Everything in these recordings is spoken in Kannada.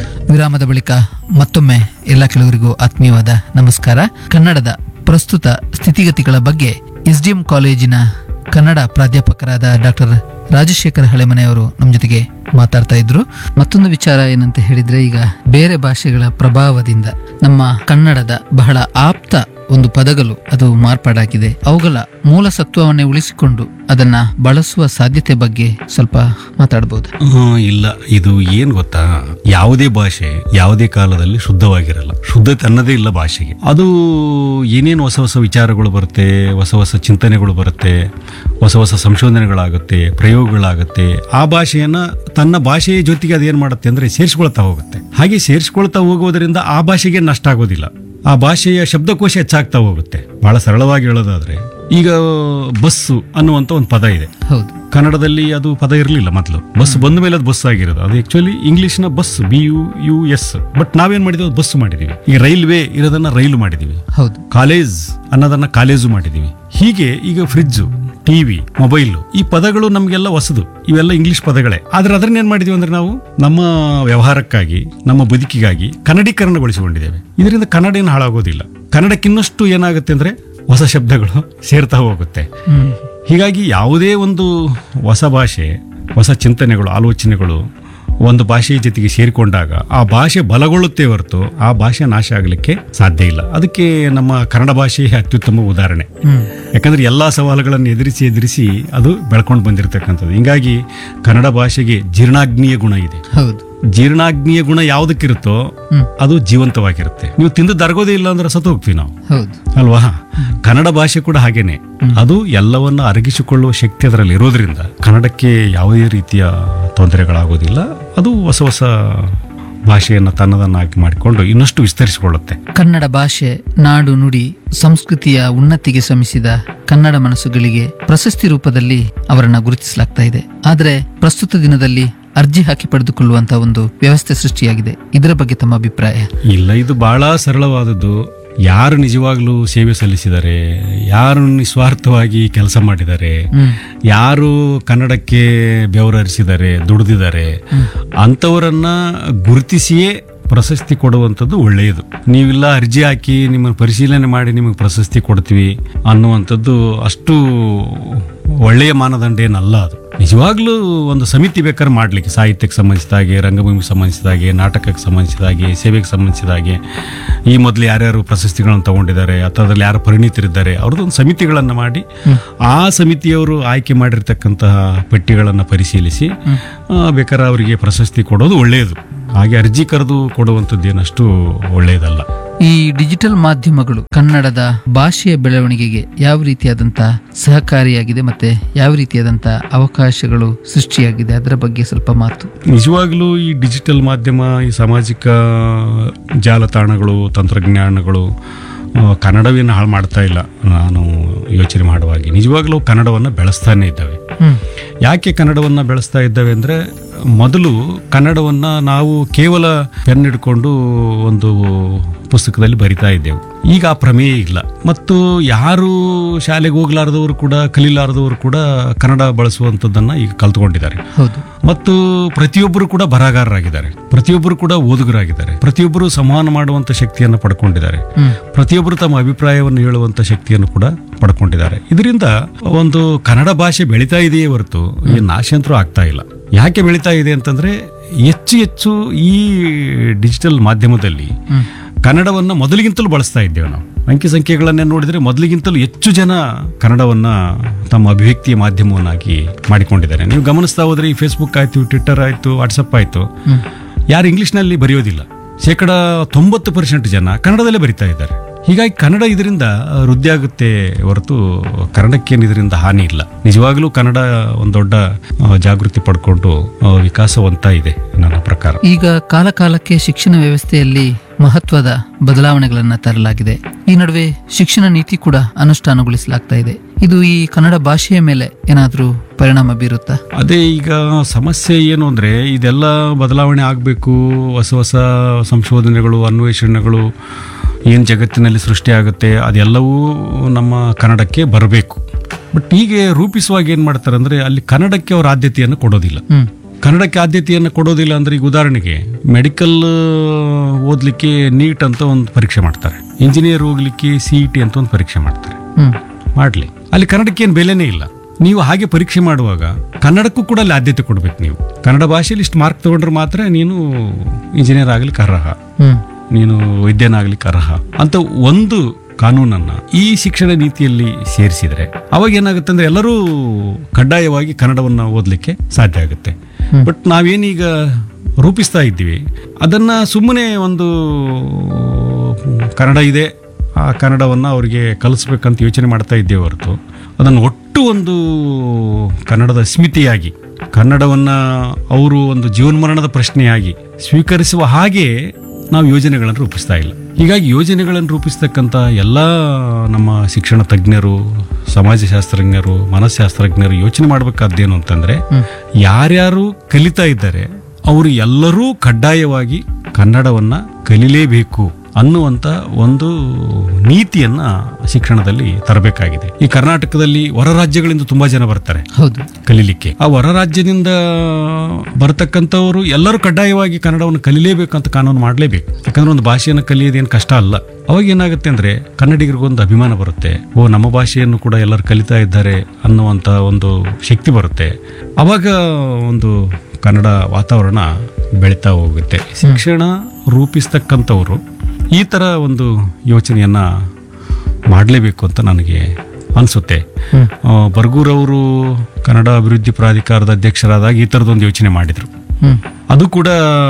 ವಿರಾಮದ ಬಳಿಕ ಮತ್ತೊಮ್ಮೆ ಎಲ್ಲ ಕೆಲವರಿಗೂ ಆತ್ಮೀಯವಾದ ನಮಸ್ಕಾರ ಕನ್ನಡದ ಪ್ರಸ್ತುತ ಸ್ಥಿತಿಗತಿಗಳ ಬಗ್ಗೆ ಎಸ್ಡಿಎಂ ಕಾಲೇಜಿನ ಕನ್ನಡ ಪ್ರಾಧ್ಯಾಪಕರಾದ ಡಾಕ್ಟರ್ ರಾಜಶೇಖರ ಹಳೆಮನೆಯವರು ನಮ್ಮ ಜೊತೆಗೆ ಮಾತಾಡ್ತಾ ಇದ್ರು ಮತ್ತೊಂದು ವಿಚಾರ ಏನಂತ ಹೇಳಿದ್ರೆ ಈಗ ಬೇರೆ ಭಾಷೆಗಳ ಪ್ರಭಾವದಿಂದ ನಮ್ಮ ಕನ್ನಡದ ಬಹಳ ಆಪ್ತ ಒಂದು ಪದಗಳು ಅದು ಮಾರ್ಪಾಡಾಗಿದೆ ಅವುಗಳ ಮೂಲ ಸತ್ವವನ್ನೇ ಉಳಿಸಿಕೊಂಡು ಅದನ್ನ ಬಳಸುವ ಸಾಧ್ಯತೆ ಬಗ್ಗೆ ಸ್ವಲ್ಪ ಮಾತಾಡಬಹುದು ಹ್ಮ್, ಇಲ್ಲ ಇದು ಏನ್ ಗೊತ್ತಾ ಯಾವುದೇ ಭಾಷೆ ಯಾವುದೇ ಕಾಲದಲ್ಲಿ ಶುದ್ಧವಾಗಿರಲ್ಲ ಶುದ್ಧತೆ ಅನ್ನೋದೇ ಇಲ್ಲ ಭಾಷೆಗೆ ಅದು ಏನೇನು ಹೊಸ ಹೊಸ ವಿಚಾರಗಳು ಬರುತ್ತೆ ಹೊಸ ಹೊಸ ಚಿಂತನೆಗಳು ಬರುತ್ತೆ ಹೊಸ ಹೊಸ ಸಂಶೋಧನೆಗಳಾಗುತ್ತೆ ಪ್ರಯೋಗಗಳಾಗುತ್ತೆ ಆ ಭಾಷೆಯನ್ನ ತನ್ನ ಭಾಷೆಯ ಜೊತೆಗೆ ಅದೇನ್ ಮಾಡುತ್ತೆ ಅಂದ್ರೆ ಸೇರಿಸ್ಕೊಳ್ತಾ ಹೋಗುತ್ತೆ ಹಾಗೆ ಸೇರಿಸ್ಕೊಳ್ತಾ ಹೋಗೋದ್ರಿಂದ ಆ ಭಾಷೆಗೆ ನಷ್ಟ ಆಗೋದಿಲ್ಲ ಆ ಭಾಷೆಯ ಶಬ್ದಕೋಶ ಹೆಚ್ಚಾಗ್ತಾ ಹೋಗುತ್ತೆ ಬಹಳ ಸರಳವಾಗಿ ಹೇಳೋದಾದ್ರೆ ಈಗ ಬಸ್ಸು ಅನ್ನುವಂತ ಒಂದು ಪದ ಇದೆ ಹೌದು ಕನ್ನಡದಲ್ಲಿ ಅದು ಪದ ಇರಲಿಲ್ಲ ಮೊದಲು ಬಸ್ ಬಂದ ಮೇಲೆ ಅದು ಬಸ್ ಆಗಿರೋದು ಅದು ಆಕ್ಚುಲಿ ಇಂಗ್ಲಿಷ್ನ bus B U U S but ನಾವೇನ್ ಮಾಡಿದ್ವಿ ಅದು ಬಸ್ ಮಾಡಿದೀವಿ ಈಗ ರೈಲ್ವೆ ಇರೋದನ್ನ ರೈಲು ಮಾಡಿದೀವಿ ಹೌದು ಕಾಲೇಜ್ ಅನ್ನೋದನ್ನ ಕಾಲೇಜು ಮಾಡಿದೀವಿ ಹೀಗೆ ಈಗ ಫ್ರಿಡ್ಜು ಟಿವಿ ಮೊಬೈಲ್ ಈ ಪದಗಳು ನಮಗೆಲ್ಲ ಹೊಸದು ಇವೆಲ್ಲ ಇಂಗ್ಲಿಷ್ ಪದಗಳೇ ಆದ್ರೆ ಅದನ್ನ ಏನ್ ಮಾಡಿದೀವಿ ಅಂದ್ರೆ ನಾವು ನಮ್ಮ ವ್ಯವಹಾರಕ್ಕಾಗಿ ನಮ್ಮ ಬದುಕಿಗಾಗಿ ಕನ್ನಡೀಕರಣಗೊಳಿಸಿಕೊಂಡಿದ್ದೇವೆ ಇದರಿಂದ ಕನ್ನಡ ಏನು ಹಾಳಾಗೋದಿಲ್ಲ ಕನ್ನಡಕ್ಕಿನ್ನಷ್ಟು ಏನಾಗುತ್ತೆ ಅಂದ್ರೆ ಹೊಸ ಶಬ್ದಗಳು ಸೇರ್ತಾ ಹೋಗುತ್ತೆ ಹ್ಮ್ ಹೀಗಾಗಿ ಯಾವುದೇ ಒಂದು ಹೊಸ ಭಾಷೆ ಹೊಸ ಚಿಂತನೆಗಳು ಆಲೋಚನೆಗಳು ಒಂದು ಭಾಷೆಯ ಜೊತೆಗೆ ಸೇರಿಕೊಂಡಾಗ ಆ ಭಾಷೆ ಬಲಗೊಳ್ಳುತ್ತೆ ಹೊರತು ಆ ಭಾಷೆ ನಾಶ ಆಗಲಿಕ್ಕೆ ಸಾಧ್ಯ ಇಲ್ಲ ಅದಕ್ಕೆ ನಮ್ಮ ಕನ್ನಡ ಭಾಷೆ ಅತ್ಯುತ್ತಮ ಉದಾಹರಣೆ ಹ್ಮ್ ಯಾಕಂದ್ರೆ ಎಲ್ಲಾ ಸವಾಲುಗಳನ್ನು ಎದುರಿಸಿ ಎದುರಿಸಿ ಅದು ಬೆಳ್ಕೊಂಡು ಬಂದಿರತಕ್ಕಂಥದ್ದು ಹಿಂಗಾಗಿ ಕನ್ನಡ ಭಾಷೆಗೆ ಜೀರ್ಣಾಗ್ನಿಯ ಗುಣ ಇದೆ ಹೌದು ಜೀರ್ಣಾಗ್ನಿಯ ಗುಣ ಯಾವುದಕ್ಕಿರುತ್ತೋ ಹ್ಮ್ ಅದು ಜೀವಂತವಾಗಿರುತ್ತೆ ನೀವು ತಿಂದು ದರಗೋದೇ ಇಲ್ಲ ಅಂದ್ರೆ ಸತ್ತು ಹೋಗ್ತೀವಿ ನಾವು ಹೌದು ಅಲ್ವಾ ಕನ್ನಡ ಭಾಷೆ ಕೂಡ ಹಾಗೇನೆ ಅದು ಎಲ್ಲವನ್ನ ಅರಗಿಸಿಕೊಳ್ಳುವ ಶಕ್ತಿ ಅದರಲ್ಲಿ ಇರೋದ್ರಿಂದ ಕನ್ನಡಕ್ಕೆ ಯಾವುದೇ ರೀತಿಯ ತೊಂದರೆಗಳಾಗೋದಿಲ್ಲ ಅದು ಹೊಸ ಹೊಸ ಭಾಷೆಯನ್ನು ತನ್ನದನ್ನಾಗಿ ಮಾಡಿಕೊಂಡು ಇನ್ನಷ್ಟು ವಿಸ್ತರಿಸಿಕೊಳ್ಳುತ್ತೆ ಕನ್ನಡ ಭಾಷೆ ನಾಡು ನುಡಿ ಸಂಸ್ಕೃತಿಯ ಉನ್ನತಿಗೆ ಶ್ರಮಿಸಿದ ಕನ್ನಡ ಮನಸ್ಸುಗಳಿಗೆ ಪ್ರಶಸ್ತಿ ರೂಪದಲ್ಲಿ ಅವರನ್ನ ಗುರುತಿಸಲಾಗ್ತಾ ಇದೆ ಆದರೆ ಪ್ರಸ್ತುತ ದಿನದಲ್ಲಿ ಅರ್ಜಿ ಹಾಕಿ ಪಡೆದುಕೊಳ್ಳುವಂತಹ ಒಂದು ವ್ಯವಸ್ಥೆ ಸೃಷ್ಟಿಯಾಗಿದೆ ಇದರ ಬಗ್ಗೆ ತಮ್ಮ ಅಭಿಪ್ರಾಯ ಇಲ್ಲ ಇದು ಬಹಳ ಸರಳವಾದದ್ದು ಯಾರು ನಿಜವಾಗ್ಲೂ ಸೇವೆ ಸಲ್ಲಿಸಿದ್ದಾರೆ ಯಾರು ನಿಸ್ವಾರ್ಥವಾಗಿ ಕೆಲಸ ಮಾಡಿದ್ದಾರೆ ಹ್ಮ್ ಯಾರು ಕನ್ನಡಕ್ಕೆ ಬೆವರರಿಸಿದ್ದಾರೆ ದುಡಿದಿದ್ದಾರೆ ಅಂಥವರನ್ನ ಗುರುತಿಸಿಯೇ ಪ್ರಶಸ್ತಿ ಕೊಡುವಂಥದ್ದು ಒಳ್ಳೆಯದು ನೀವಿಲ್ಲ ಅರ್ಜಿ ಹಾಕಿ ನಿಮ್ಮನ್ನು ಪರಿಶೀಲನೆ ಮಾಡಿ ನಿಮಗೆ ಪ್ರಶಸ್ತಿ ಕೊಡ್ತೀವಿ ಅನ್ನುವಂಥದ್ದು ಅಷ್ಟು ಒಳ್ಳೆಯ ಮಾನದಂಡ ಏನಲ್ಲ ಅದು ನಿಜವಾಗ್ಲೂ ಒಂದು ಸಮಿತಿ ಬೇಕಾದ್ರೆ ಮಾಡ್ಲಿಕ್ಕೆ ಸಾಹಿತ್ಯಕ್ಕೆ ಸಂಬಂಧಿಸಿದ ಹಾಗೆ ರಂಗಭೂಮಿಗೆ ಸಂಬಂಧಿಸಿದ ಹಾಗೆ ನಾಟಕಕ್ಕೆ ಸಂಬಂಧಿಸಿದ ಹಾಗೆ ಸೇವೆಗೆ ಸಂಬಂಧಿಸಿದ ಹಾಗೆ ಈ ಮೊದಲು ಯಾರ್ಯಾರು ಪ್ರಶಸ್ತಿಗಳನ್ನು ತಗೊಂಡಿದ್ದಾರೆ ಅಥವಾ ಅದ್ರಲ್ಲಿ ಯಾರು ಪರಿಣಿತರಿದ್ದಾರೆ ಅವ್ರದ್ದೊಂದು ಸಮಿತಿಗಳನ್ನು ಮಾಡಿ ಆ ಸಮಿತಿಯವರು ಆಯ್ಕೆ ಮಾಡಿರ್ತಕ್ಕಂತಹ ಪಟ್ಟಿಗಳನ್ನು ಪರಿಶೀಲಿಸಿ ಆ, ಬೇಕಾದ್ರೆ ಅವರಿಗೆ ಪ್ರಶಸ್ತಿ ಕೊಡೋದು ಒಳ್ಳೆಯದು ಹಾಗೆ ಅರ್ಜಿ ಕರೆದು ಕೊಡುವಂಥದ್ದು ಏನಷ್ಟು ಒಳ್ಳೆಯದಲ್ಲ ಈ ಡಿಜಿಟಲ್ ಮಾಧ್ಯಮಗಳು ಕನ್ನಡದ ಭಾಷೆಯ ಬೆಳವಣಿಗೆಗೆ ಯಾವ ರೀತಿಯಾದಂತ ಸಹಕಾರಿಯಾಗಿದೆ ಮತ್ತೆ ಯಾವ ರೀತಿಯಾದಂತ ಅವಕಾಶಗಳು ಸೃಷ್ಟಿಯಾಗಿದೆ ಅದರ ಬಗ್ಗೆ ಸ್ವಲ್ಪ ಮಾತು ನಿಜವಾಗ್ಲೂ ಈ ಡಿಜಿಟಲ್ ಮಾಧ್ಯಮ ಈ ಸಾಮಾಜಿಕ ಜಾಲತಾಣಗಳು ತಂತ್ರಜ್ಞಾನಗಳು ಆ, ಕನ್ನಡವೇನು ಹಾಳು ಮಾಡ್ತಾ ಇಲ್ಲ ನಾನು ಯೋಚನೆ ಮಾಡುವಾಗೆ ನಿಜವಾಗ್ಲೂ ಕನ್ನಡವನ್ನು ಬೆಳೆಸ್ತಾನೆ ಇದ್ದಾವೆ ಹ್ಮ್ ಯಾಕೆ ಕನ್ನಡವನ್ನು ಬೆಳೆಸ್ತಾ ಇದ್ದಾವೆ ಅಂದರೆ ಮೊದಲು ಕನ್ನಡವನ್ನು ನಾವು ಕೇವಲ ಪೆನ್ ಹಿಡ್ಕೊಂಡು ಒಂದು ಪುಸ್ತಕದಲ್ಲಿ ಬರಿತಾ ಇದ್ದೆವು ಈಗ ಆ ಪ್ರಮೇಯ ಇಲ್ಲ ಮತ್ತು ಯಾರು ಶಾಲೆಗೆ ಹೋಗ್ಲಾರ್ದವರು ಕೂಡ ಕಲೀಲಾರ್ದವರು ಕೂಡ ಕನ್ನಡ ಬಳಸುವಂಥದ್ದನ್ನು ಈಗ ಕಲ್ತ್ಕೊಂಡಿದ್ದಾರೆ ಹೌದು ಮತ್ತು ಪ್ರತಿಯೊಬ್ಬರು ಕೂಡ ಬರಹಗಾರರಾಗಿದ್ದಾರೆ ಪ್ರತಿಯೊಬ್ಬರು ಕೂಡ ಓದುಗರಾಗಿದ್ದಾರೆ ಪ್ರತಿಯೊಬ್ಬರು ಸಂವಹನ ಮಾಡುವಂತ ಶಕ್ತಿಯನ್ನು ಪಡ್ಕೊಂಡಿದ್ದಾರೆ ಹ್ಮ್ ಪ್ರತಿಯೊಬ್ಬರು ತಮ್ಮ ಅಭಿಪ್ರಾಯವನ್ನು ಹೇಳುವಂತ ಶಕ್ತಿಯನ್ನು ಕೂಡ ಪಡ್ಕೊಂಡಿದ್ದಾರೆ ಇದರಿಂದ ಒಂದು ಕನ್ನಡ ಭಾಷೆ ಬೆಳೀತಾ ಇದೆಯೇ ಹೊರತು ಈ ನಾಶಂತರೂ ಆಗ್ತಾ ಇಲ್ಲ ಯಾಕೆ ಬೆಳೀತಾ ಇದೆ ಅಂತಂದ್ರೆ ಹೆಚ್ಚು ಹೆಚ್ಚು ಈ ಡಿಜಿಟಲ್ ಮಾಧ್ಯಮದಲ್ಲಿ ಹ್ಮ್ ಕನ್ನಡವನ್ನ ಮೊದಲಿಗಿಂತಲೂ ಬಳಸ್ತಾ ಇದ್ದೇವೆ ನಾವು ಅಂಕಿ ಸಂಖ್ಯೆಗಳನ್ನೇ ನೋಡಿದ್ರೆ ಮೊದಲಿಗಿಂತಲೂ ಹೆಚ್ಚು ಜನ ಕನ್ನಡವನ್ನ ತಮ್ಮ ಅಭಿವ್ಯಕ್ತಿಯ ಮಾಧ್ಯಮವನ್ನಾಗಿ ಮಾಡಿಕೊಂಡಿದ್ದಾರೆ ನೀವು ಗಮನಿಸ್ತಾ ಹೋದ್ರೆ ಈ ಫೇಸ್ಬುಕ್ ಆಯ್ತು ಟ್ವಿಟ್ಟರ್ ಆಯ್ತು ವಾಟ್ಸಪ್ ಆಯ್ತು ಹ್ಮ್ ಯಾರು ಇಂಗ್ಲಿಷ್ನಲ್ಲಿ ಬರೆಯೋದಿಲ್ಲ ಶೇಕಡ ತೊಂಬತ್ತು ಪರ್ಸೆಂಟ್ ಜನ ಕನ್ನಡದಲ್ಲೇ ಬರಿತಾ ಇದ್ದಾರೆ ಹೀಗಾಗಿ ಕನ್ನಡ ಇದರಿಂದ ವೃದ್ಧಿ ಆಗುತ್ತೆ ಹೊರತು ಕನ್ನಡಕ್ಕೇನು ಇದರಿಂದ ಹಾನಿ ಇಲ್ಲ ನಿಜವಾಗ್ಲೂ ಕನ್ನಡ ಒಂದು ದೊಡ್ಡ ಆ, ಜಾಗೃತಿ ಪಡ್ಕೊಂಡು ಆ, ವಿಕಾಸವಂತ ಇದೆ ನನ್ನ ಪ್ರಕಾರ ಈಗ ಕಾಲಕಾಲಕ್ಕೆ ಶಿಕ್ಷಣ ವ್ಯವಸ್ಥೆಯಲ್ಲಿ ಮಹತ್ವದ ಬದಲಾವಣೆಗಳನ್ನ ತರಲಾಗಿದೆ ಈ ನಡುವೆ ಶಿಕ್ಷಣ ನೀತಿ ಕೂಡ ಅನುಷ್ಠಾನಗೊಳಿಸಲಾಗ್ತಾ ಇದೆ ಇದು ಈ ಕನ್ನಡ ಭಾಷೆಯ ಮೇಲೆ ಏನಾದ್ರೂ ಪರಿಣಾಮ ಬೀರುತ್ತಾ ಅದೇ ಈಗ ಸಮಸ್ಯೆ ಏನು ಅಂದ್ರೆ ಇದೆಲ್ಲ ಬದಲಾವಣೆ ಆಗಬೇಕು ಹೊಸ ಹೊಸ ಸಂಶೋಧನೆಗಳು ಅನ್ವೇಷಣೆಗಳು ಏನು ಜಗತ್ತಿನಲ್ಲಿ ಸೃಷ್ಟಿಯಾಗುತ್ತೆ ಅದೆಲ್ಲವೂ ನಮ್ಮ ಕನ್ನಡಕ್ಕೆ ಬರಬೇಕು ಬಟ್ ಹೀಗೆ ರೂಪಿಸುವಾಗ ಏನು ಮಾಡ್ತಾರೆ ಅಂದ್ರೆ ಅಲ್ಲಿ ಕನ್ನಡಕ್ಕೆ ಅವ್ರ ಆದ್ಯತೆಯನ್ನು ಕೊಡೋದಿಲ್ಲ ಹ್ಮ್ ಕನ್ನಡಕ್ಕೆ ಆದ್ಯತೆಯನ್ನು ಕೊಡೋದಿಲ್ಲ ಅಂದ್ರೆ ಈಗ ಉದಾಹರಣೆಗೆ ಮೆಡಿಕಲ್ ಓದಲಿಕ್ಕೆ ನೀಟ್ ಅಂತ ಒಂದು ಪರೀಕ್ಷೆ ಮಾಡ್ತಾರೆ ಇಂಜಿನಿಯರ್ ಹೋಗ್ಲಿಕ್ಕೆ ಸಿ ಇ ಟಿ ಅಂತ ಒಂದು ಪರೀಕ್ಷೆ ಮಾಡ್ತಾರೆ ಹ್ಮ್ ಮಾಡಲಿ ಅಲ್ಲಿ ಕನ್ನಡಕ್ಕೆ ಏನು ಬೆಲೆನೇ ಇಲ್ಲ ನೀವು ಹಾಗೆ ಪರೀಕ್ಷೆ ಮಾಡುವಾಗ ಕನ್ನಡಕ್ಕೂ ಕೂಡ ಅಲ್ಲಿ ಆದ್ಯತೆ ಕೊಡ್ಬೇಕು ನೀವು ಕನ್ನಡ ಭಾಷೆಯಲ್ಲಿ ಇಷ್ಟು ಮಾರ್ಕ್ ತಗೊಂಡ್ರೆ ಮಾತ್ರ ನೀನು ಇಂಜಿನಿಯರ್ ಆಗ್ಲಿಕ್ಕೆ ಅರ್ಹ ಹ್ಮ್ ನೀನು ವೈದ್ಯನಾಗ್ಲಿಕ್ಕೆ ಅರ್ಹ ಅಂತ ಒಂದು ಕಾನೂನನ್ನ ಈ ಶಿಕ್ಷಣ ನೀತಿಯಲ್ಲಿ ಸೇರಿಸಿದ್ರೆ ಅವಾಗ ಏನಾಗುತ್ತೆ ಅಂದ್ರೆ ಎಲ್ಲರೂ ಕಡ್ಡಾಯವಾಗಿ ಕನ್ನಡವನ್ನ ಓದಲಿಕ್ಕೆ ಸಾಧ್ಯ ಆಗುತ್ತೆ ಬಟ್ ನಾವೇನೀಗ ರೂಪಿಸ್ತಾ ಇದ್ದೀವಿ ಅದನ್ನ ಸುಮ್ಮನೆ ಒಂದು ಕನ್ನಡ ಇದೆ ಆ ಕನ್ನಡವನ್ನ ಅವರಿಗೆ ಕಲಿಸ್ಬೇಕಂತ ಯೋಚನೆ ಮಾಡ್ತಾ ಇದ್ದೇವೆ ಹೊರತು ಅದನ್ನು ಒಟ್ಟು ಒಂದು ಕನ್ನಡದ ಸ್ಮಿತಿಯಾಗಿ ಕನ್ನಡವನ್ನ ಅವರು ಒಂದು ಜೀವನ್ಮರಣದ ಪ್ರಶ್ನೆಯಾಗಿ ಸ್ವೀಕರಿಸುವ ಹಾಗೆ ನಾವು ಯೋಜನೆಗಳನ್ನು ರೂಪಿಸ್ತಾ ಇಲ್ಲ ಹೀಗಾಗಿ ಯೋಜನೆಗಳನ್ನು ರೂಪಿಸ್ತಕ್ಕಂಥ ಎಲ್ಲ ನಮ್ಮ ಶಿಕ್ಷಣ ತಜ್ಞರು ಸಮಾಜಶಾಸ್ತ್ರಜ್ಞರು ಮನಸ್ಶಾಸ್ತ್ರಜ್ಞರು ಯೋಚನೆ ಮಾಡಬೇಕಾದ್ದೇನು ಅಂತಂದ್ರೆ ಯಾರ್ಯಾರು ಕಲಿತಾ ಇದ್ದಾರೆ ಅವರು ಎಲ್ಲರೂ ಕಡ್ಡಾಯವಾಗಿ ಕನ್ನಡವನ್ನ ಕಲಿಲೇಬೇಕು ಅನ್ನುವಂತ ಒಂದು ನೀತಿಯನ್ನ ಶಿಕ್ಷಣದಲ್ಲಿ ತರಬೇಕಾಗಿದೆ ಈ ಕರ್ನಾಟಕದಲ್ಲಿ ಹೊರ ರಾಜ್ಯಗಳಿಂದ ತುಂಬಾ ಜನ ಬರ್ತಾರೆ ಹೌದು ಕಲೀಲಿಕ್ಕೆ ಆ ಹೊರ ರಾಜ್ಯದಿಂದ ಬರತಕ್ಕಂಥವರು ಎಲ್ಲರೂ ಕಡ್ಡಾಯವಾಗಿ ಕನ್ನಡವನ್ನು ಕಲಿಲೇಬೇಕಂತ ಕಾನೂನು ಮಾಡಲೇಬೇಕು ಯಾಕಂದ್ರೆ ಒಂದು ಭಾಷೆಯನ್ನು ಕಲಿಯೋದೇನು ಕಷ್ಟ ಅಲ್ಲ ಅವಾಗ ಏನಾಗುತ್ತೆ ಅಂದ್ರೆ ಕನ್ನಡಿಗರಿಗೊಂದು ಅಭಿಮಾನ ಬರುತ್ತೆ ಓ ನಮ್ಮ ಭಾಷೆಯನ್ನು ಕೂಡ ಎಲ್ಲರೂ ಕಲಿತಾ ಇದ್ದಾರೆ ಅನ್ನುವಂತ ಒಂದು ಶಕ್ತಿ ಬರುತ್ತೆ ಅವಾಗ ಒಂದು ಕನ್ನಡ ವಾತಾವರಣ ಬೆಳೀತಾ ಹೋಗುತ್ತೆ ಶಿಕ್ಷಣ ರೂಪಿಸ್ತಕ್ಕಂಥವ್ರು ಈ ತರ ಒಂದು ಯೋಚನೆಯನ್ನ ಮಾಡಲೇಬೇಕು ಅಂತ ನನಗೆ ಅನಿಸುತ್ತೆ ಬರ್ಗೂರ್ ಅವರು ಕನ್ನಡ ಅಭಿವೃದ್ಧಿ ಪ್ರಾಧಿಕಾರದ ಅಧ್ಯಕ್ಷರಾದಾಗ ಈ ಥರದೊಂದು ಯೋಚನೆ ಮಾಡಿದರು ಹ್ಮ್ ಅದು ಕೂಡ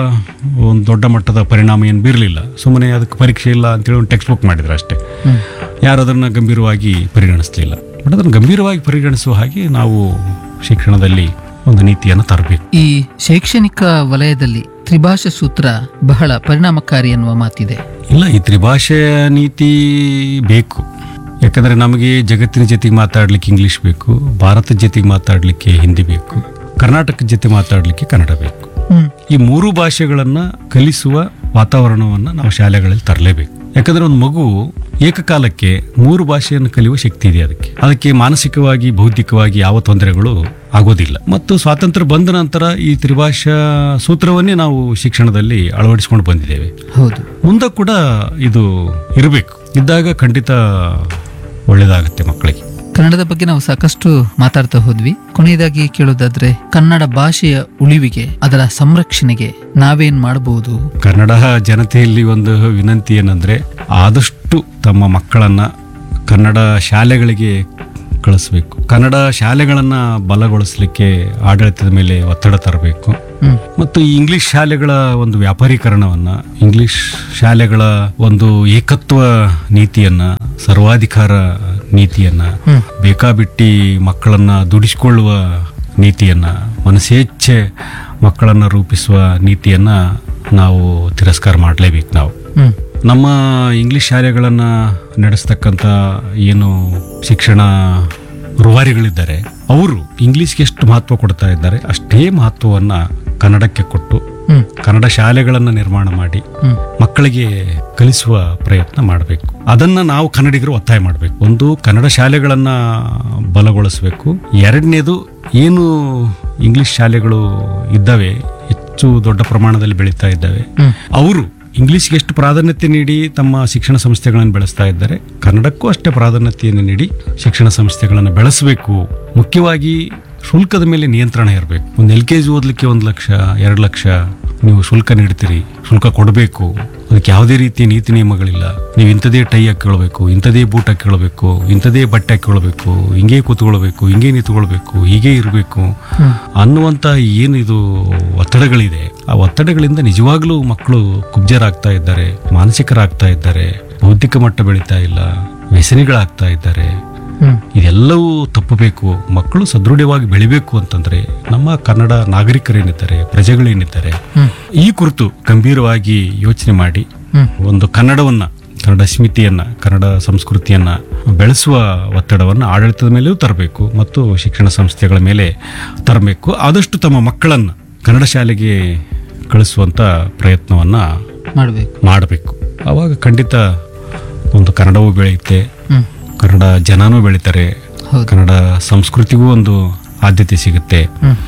ಒಂದು ದೊಡ್ಡ ಮಟ್ಟದ ಪರಿಣಾಮ ಏನು ಬೀರಲಿಲ್ಲ ಸುಮ್ಮನೆ ಅದಕ್ಕೆ ಪರೀಕ್ಷೆ ಇಲ್ಲ ಅಂತೇಳಿ ಒಂದು ಟೆಕ್ಸ್ಟ್ ಬುಕ್ ಮಾಡಿದ್ರು ಅಷ್ಟೇ ಹ್ಮ್ ಯಾರು ಅದನ್ನು ಗಂಭೀರವಾಗಿ ಪರಿಗಣಿಸಲಿಲ್ಲ ಬಟ್ ಅದನ್ನು ಗಂಭೀರವಾಗಿ ಪರಿಗಣಿಸುವ ಹಾಗೆ ನಾವು ಶಿಕ್ಷಣದಲ್ಲಿ ಒಂದು ನೀತಿಯನ್ನು ತರಬೇಕು ಈ ಶೈಕ್ಷಣಿಕ ವಲಯದಲ್ಲಿ ತ್ರಿಭಾಷಾ ಸೂತ್ರ ಬಹಳ ಪರಿಣಾಮಕಾರಿ ಎನ್ನುವ ಮಾತಿದೆ ಇಲ್ಲ ಈ ತ್ರಿಭಾಷೆ ನೀತಿ ಬೇಕು ಯಾಕಂದ್ರೆ ನಮಗೆ ಜಗತ್ತಿನ ಜೊತೆಗೆ ಮಾತಾಡ್ಲಿಕ್ಕೆ ಇಂಗ್ಲಿಷ್ ಬೇಕು ಭಾರತದ ಜೊತೆಗೆ ಮಾತಾಡ್ಲಿಕ್ಕೆ ಹಿಂದಿ ಬೇಕು ಕರ್ನಾಟಕದ ಜೊತೆ ಮಾತಾಡ್ಲಿಕ್ಕೆ ಕನ್ನಡ ಬೇಕು ಹ್ಮ್ ಈ ಮೂರು ಭಾಷೆಗಳನ್ನ ಕಲಿಸುವ ವಾತಾವರಣವನ್ನ ನಾವು ಶಾಲೆಗಳಲ್ಲಿ ತರಲೇಬೇಕು ಯಾಕಂದ್ರೆ ಒಂದು ಮಗು ಏಕಕಾಲಕ್ಕೆ ಮೂರು ಭಾಷೆಯನ್ನು ಕಲಿಯುವ ಶಕ್ತಿ ಇದೆ ಅದಕ್ಕೆ ಅದಕ್ಕೆ ಮಾನಸಿಕವಾಗಿ ಬೌದ್ಧಿಕವಾಗಿ ಯಾವ ತೊಂದರೆಗಳು ಆಗೋದಿಲ್ಲ ಮತ್ತು ಸ್ವಾತಂತ್ರ್ಯ ಬಂದ ನಂತರ ಈ ತ್ರಿಭಾಷಾ ಸೂತ್ರವನ್ನೇ ನಾವು ಶಿಕ್ಷಣದಲ್ಲಿ ಅಳವಡಿಸಿಕೊಂಡು ಬಂದಿದ್ದೇವೆ ಹೌದು ಮುಂದೆ ಕೂಡ ಇದು ಇರಬೇಕು ಇದ್ದಾಗ ಖಂಡಿತ ಒಳ್ಳೇದಾಗುತ್ತೆ ಮಕ್ಕಳಿಗೆ ಕನ್ನಡದ ಬಗ್ಗೆ ನಾವು ಸಾಕಷ್ಟು ಮಾತಾಡ್ತಾ ಹೋದ್ವಿ ಕೊನೆಯದಾಗಿ ಕೇಳೋದಾದ್ರೆ ಕನ್ನಡ ಭಾಷೆಯ ಉಳಿವಿಗೆ ಅದರ ಸಂರಕ್ಷಣೆಗೆ ನಾವೇನ್ ಮಾಡಬಹುದು ಕನ್ನಡ ಜನತೆಯಲ್ಲಿ ಒಂದು ವಿನಂತಿ ಏನಂದ್ರೆ ಆದಷ್ಟು ತಮ್ಮ ಮಕ್ಕಳನ್ನ ಕನ್ನಡ ಶಾಲೆಗಳಿಗೆ ಕಳಿಸ್ಬೇಕು ಕನ್ನಡ ಶಾಲೆಗಳನ್ನ ಬಲಗೊಳಿಸಲಿಕ್ಕೆ ಆಡಳಿತದ ಮೇಲೆ ಒತ್ತಡ ತರಬೇಕು ಹ್ಮ್ ಮತ್ತು ಈ ಇಂಗ್ಲಿಷ್ ಶಾಲೆಗಳ ಒಂದು ವ್ಯಾಪಾರೀಕರಣವನ್ನ ಇಂಗ್ಲಿಷ್ ಶಾಲೆಗಳ ಒಂದು ಏಕತ್ವ ನೀತಿಯನ್ನ ಸರ್ವಾಧಿಕಾರ ನೀತಿಯನ್ನ ಹ್ಮ್. ಬೇಕಾಬಿಟ್ಟಿ ಮಕ್ಕಳನ್ನ ದುಡಿಸಿಕೊಳ್ಳುವ ನೀತಿಯನ್ನ ಮನಸ್ಸೇಚ್ಛೆ ಮಕ್ಕಳನ್ನ ರೂಪಿಸುವ ನೀತಿಯನ್ನ ನಾವು ತಿರಸ್ಕಾರ ಮಾಡಲೇಬೇಕು ನಾವು ಹ್ಮ್ ನಮ್ಮ ಇಂಗ್ಲಿಷ್ ಶಾಲೆಗಳನ್ನು ನಡೆಸ್ತಕ್ಕಂಥ ಏನು ಶಿಕ್ಷಣ ರೂವಾರಿಗಳಿದ್ದಾರೆ ಅವರು ಇಂಗ್ಲಿಷ್ಗೆ ಎಷ್ಟು ಮಹತ್ವ ಕೊಡ್ತಾ ಇದ್ದಾರೆ ಅಷ್ಟೇ ಮಹತ್ವವನ್ನ ಕನ್ನಡಕ್ಕೆ ಕೊಟ್ಟು ಹ್ಮ್ ಕನ್ನಡ ಶಾಲೆಗಳನ್ನು ನಿರ್ಮಾಣ ಮಾಡಿ ಹ್ಮ್ ಮಕ್ಕಳಿಗೆ ಕಲಿಸುವ ಪ್ರಯತ್ನ ಮಾಡಬೇಕು ಅದನ್ನ ನಾವು ಕನ್ನಡಿಗರು ಒತ್ತಾಯ ಮಾಡಬೇಕು ಒಂದು ಕನ್ನಡ ಶಾಲೆಗಳನ್ನ ಬಲಗೊಳಿಸಬೇಕು ಎರಡನೇದು ಏನು ಇಂಗ್ಲಿಷ್ ಶಾಲೆಗಳು ಇದ್ದಾವೆ ಹೆಚ್ಚು ದೊಡ್ಡ ಪ್ರಮಾಣದಲ್ಲಿ ಬೆಳೀತಾ ಇದ್ದಾವೆ ಹ್ಮ್ ಅವರು ಇಂಗ್ಲಿಷ್ಗೆ ಎಷ್ಟು ಪ್ರಾಧಾನ್ಯತೆ ನೀಡಿ ತಮ್ಮ ಶಿಕ್ಷಣ ಸಂಸ್ಥೆಗಳನ್ನು ಬೆಳೆಸ್ತಾ ಇದ್ದಾರೆ ಕನ್ನಡಕ್ಕೂ ಅಷ್ಟೇ ಪ್ರಾಧಾನ್ಯತೆಯನ್ನು ನೀಡಿ ಶಿಕ್ಷಣ ಸಂಸ್ಥೆಗಳನ್ನು ಬೆಳೆಸಬೇಕು ಮುಖ್ಯವಾಗಿ ಶುಲ್ಕದ ಮೇಲೆ ನಿಯಂತ್ರಣ ಇರಬೇಕು ಒಂದು ಎಲ್ ಕೆ ಜಿ ಓದಲಿಕ್ಕೆ ಒಂದು ಲಕ್ಷ ಎರಡು ಲಕ್ಷ ನೀವು ಶುಲ್ಕ ನೀಡ್ತೀರಿ ಶುಲ್ಕ ಕೊಡಬೇಕು ಅದಕ್ಕೆ ಯಾವುದೇ ರೀತಿಯ ನೀತಿ ನಿಯಮಗಳಿಲ್ಲ ನೀವು ಇಂಥದೇ ಟೈ ಹಾಕಿಕೊಳ್ಬೇಕು ಇಂಥದೇ ಬೂಟ್ ಹಾಕಿಕೊಳ್ಬೇಕು ಇಂಥದೇ ಬಟ್ಟೆ ಹಾಕಿಕೊಳ್ಬೇಕು ಹಿಂಗೆ ಕೂತ್ಕೊಳ್ಬೇಕು ಹಿಂಗೆ ನಿಂತ್ಕೊಳ್ಬೇಕು ಹೀಗೆ ಇರಬೇಕು ಅನ್ನುವಂಥ ಏನಿದು ಒತ್ತಡಗಳಿದೆ ಆ ಒತ್ತಡಗಳಿಂದ ನಿಜವಾಗ್ಲೂ ಮಕ್ಕಳು ಕುಬ್ಜರಾಗ್ತಾ ಇದ್ದಾರೆ ಮಾನಸಿಕರಾಗ್ತಾ ಇದ್ದಾರೆ ಬೌದ್ಧಿಕ ಮಟ್ಟ ಬೆಳೀತಾ ಇಲ್ಲ ವ್ಯಸನಿಗಳಾಗ್ತಾ ಇದ್ದಾರೆ ಹ್ಮ್ ಇದೆಲ್ಲವೂ ತಪ್ಪಬೇಕು ಮಕ್ಕಳು ಸದೃಢವಾಗಿ ಬೆಳಿಬೇಕು ಅಂತಂದ್ರೆ ನಮ್ಮ ಕನ್ನಡ ನಾಗರಿಕರೇನಿದ್ದಾರೆ ಪ್ರಜೆಗಳೇನಿದ್ದಾರೆ ಹ್ಮ್ ಈ ಕುರಿತು ಗಂಭೀರವಾಗಿ ಯೋಚನೆ ಮಾಡಿ ಹ್ಮ್ ಒಂದು ಕನ್ನಡವನ್ನ ಕನ್ನಡ ಸ್ಮಿತಿಯನ್ನ ಕನ್ನಡ ಸಂಸ್ಕೃತಿಯನ್ನ ಬೆಳೆಸುವ ಒತ್ತಡವನ್ನು ಆಡಳಿತದ ಮೇಲೆಯೂ ತರಬೇಕು ಮತ್ತು ಶಿಕ್ಷಣ ಸಂಸ್ಥೆಗಳ ಮೇಲೆ ತರಬೇಕು ಆದಷ್ಟು ತಮ್ಮ ಮಕ್ಕಳನ್ನ ಕನ್ನಡ ಶಾಲೆಗೆ ಕಳಿಸುವಂತ ಪ್ರಯತ್ನವನ್ನ ಮಾಡ್ಬೇಕು ಮಾಡಬೇಕು ಆವಾಗ ಖಂಡಿತ ಒಂದು ಕನ್ನಡವೂ ಬೆಳೆಯುತ್ತೆ ಹ್ಮ್ ಕನ್ನಡ ಜನನೂ ಬೆಳೀತಾರೆ ಹೌದು ಕನ್ನಡ ಸಂಸ್ಕೃತಿಗೂ ಒಂದು ಆದ್ಯತೆ ಸಿಗುತ್ತೆ ಹ್ಮ್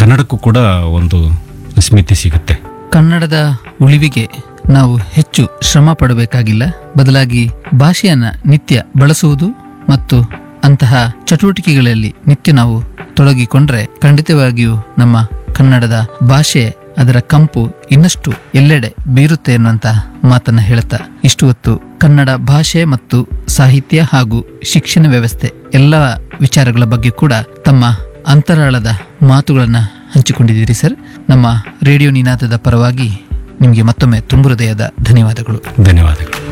ಕನ್ನಡಕ್ಕೂ ಕೂಡ ಒಂದು ಸ್ಮಿತಿ ಸಿಗುತ್ತೆ ಕನ್ನಡದ ಉಳಿವಿಗೆ ನಾವು ಹೆಚ್ಚು ಶ್ರಮ ಪಡಬೇಕಾಗಿಲ್ಲ ಬದಲಾಗಿ ಭಾಷೆಯನ್ನ ನಿತ್ಯ ಬಳಸುವುದು ಮತ್ತು ಅಂತಹ ಚಟುವಟಿಕೆಗಳಲ್ಲಿ ನಿತ್ಯ ನಾವು ತೊಡಗಿಕೊಂಡ್ರೆ ಖಂಡಿತವಾಗಿಯೂ ನಮ್ಮ ಕನ್ನಡದ ಭಾಷೆ ಅದರ ಕಂಪು ಇನ್ನಷ್ಟು ಎಲ್ಲೆಡೆ ಬೀರುತ್ತೆ ಎನ್ನುವಂತ ಮಾತನ್ನ ಹೇಳುತ್ತಾ ಇಷ್ಟು ಹೊತ್ತು ಕನ್ನಡ ಭಾಷೆ ಮತ್ತು ಸಾಹಿತ್ಯ ಹಾಗೂ ಶಿಕ್ಷಣ ವ್ಯವಸ್ಥೆ ಎಲ್ಲ ವಿಚಾರಗಳ ಬಗ್ಗೆ ಕೂಡ ತಮ್ಮ ಅಂತರಾಳದ ಮಾತುಗಳನ್ನ ಹಂಚಿಕೊಂಡಿದ್ದೀರಿ ಸರ್ ನಮ್ಮ ರೇಡಿಯೋ ನಿನಾದದ ಪರವಾಗಿ ನಿಮಗೆ ಮತ್ತೊಮ್ಮೆ ತುಂಬು ಹೃದಯದ ಧನ್ಯವಾದಗಳು ಧನ್ಯವಾದಗಳು